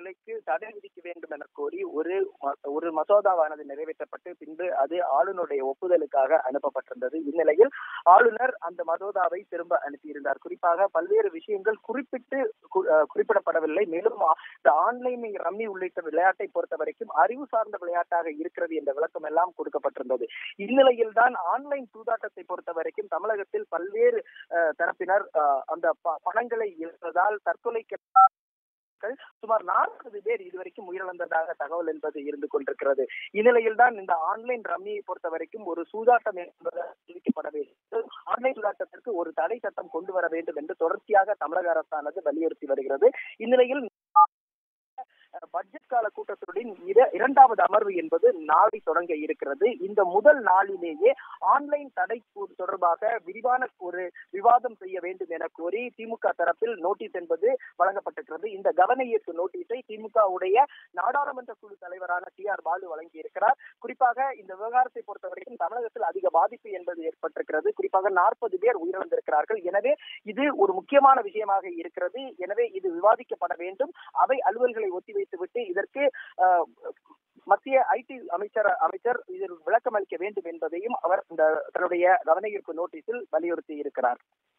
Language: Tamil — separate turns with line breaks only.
நிலைக்கு தடை விதிக்க வேண்டும் என கோரி ஒரு ம- ஒரு மசோதாவானது நிறைவேற்றப்பட்டு பின்பு அது ஆளுநருடைய ஒப்புதலுக்காக அனுப்பப்பட்டிருந்தது இந்நிலையில் ஆளுநர் அந்த மசோதாவை திரும்ப அனுப்பியிருந்தார் குறிப்பாக பல்வேறு விஷயங்கள் குறிப்பிட்டு கு- அஹ் குறிப்பிடப்படவில்லை மேலும் ஆ- இந்த ஆன்லைன் ரம்மி உள்ளிட்ட விளையாட்டை பொறுத்த வரைக்கும் அறிவு சார்ந்த விளையாட்டாக இருக்கிறது என்ற விளக்கம் எல்லாம் கொடுக்கப்பட்டிருந்தது இந்நிலையில் தான் ஆன்லைன் சூதாட்டத்தை பொறுத்த வரைக்கும் தமிழகத்தில் பல்வேறு அஹ், தரப்பினர் அஹ், அந்த ப- பணங்களை இழந்ததால் தற்கொலைக்கு சுமார் நாற்பது பேர் இதுவரைக்கும் உயிரிழந்ததாக தகவல் என்பது இருந்து கொண்டிருக்கிறது இந்நிலையில் தான் இந்த ஆன்லைன் ரம்மியை பொறுத்த வரைக்கும் ஒரு சூதாட்டம் என்பது அறிவிக்கப்பட வேண்டும் ஆன்லைன் சூதாட்டத்திற்கு ஒரு தடை சட்டம் கொண்டு வர வேண்டும் என்று தொடர்ச்சியாக தமிழக அரசானது வலியுறுத்தி வருகிறது இந்நிலையில் அஹ், பட்ஜெட் கால கூட்டத்தொடரின் இர- இரண்டாவது அமர்வு என்பது நாளை தொடங்க இருக்கிறது இந்த முதல் நாளிலேயே ஆன்லைன் தடை கூ- தொடர்பாக விரிவான ஒரு விவாதம் செய்ய வேண்டும் என கோரி திமுக தரப்பில் நோட்டீஸ் என்பது வழங்கப்பட்டிருக்கிறது இந்த கவன ஈர்ப்பு நோட்டீஸை திமுக உடைய நாடாளுமன்ற குழு தலைவரான டி ஆர் பாலு வழங்கியிருக்கிறார் குறிப்பாக இந்த விவகாரத்தை பொறுத்தவரைக்கும் தமிழகத்தில் அதிக பாதிப்பு என்பது ஏற்பட்டிருக்கிறது குறிப்பாக நாற்பது பேர் உயிரிழந்திருக்கிறார்கள் எனவே இது ஒரு முக்கியமான விஷயமாக இருக்கிறது எனவே இது விவாதிக்கப்பட வேண்டும் அவை அலுவல்களை ஒத்திவைத்துவிட்டு இதற்கு அஹ், மத்திய ஐடி அமைச்சர் அமைச்சர் இதில் விளக்கம் அளிக்க வேண்டும் என்பதையும் அவர் இந்த தன்னுடைய கவன ஈர்ப்பு நோட்டீஸில் வலியுறுத்தி இருக்கிறார்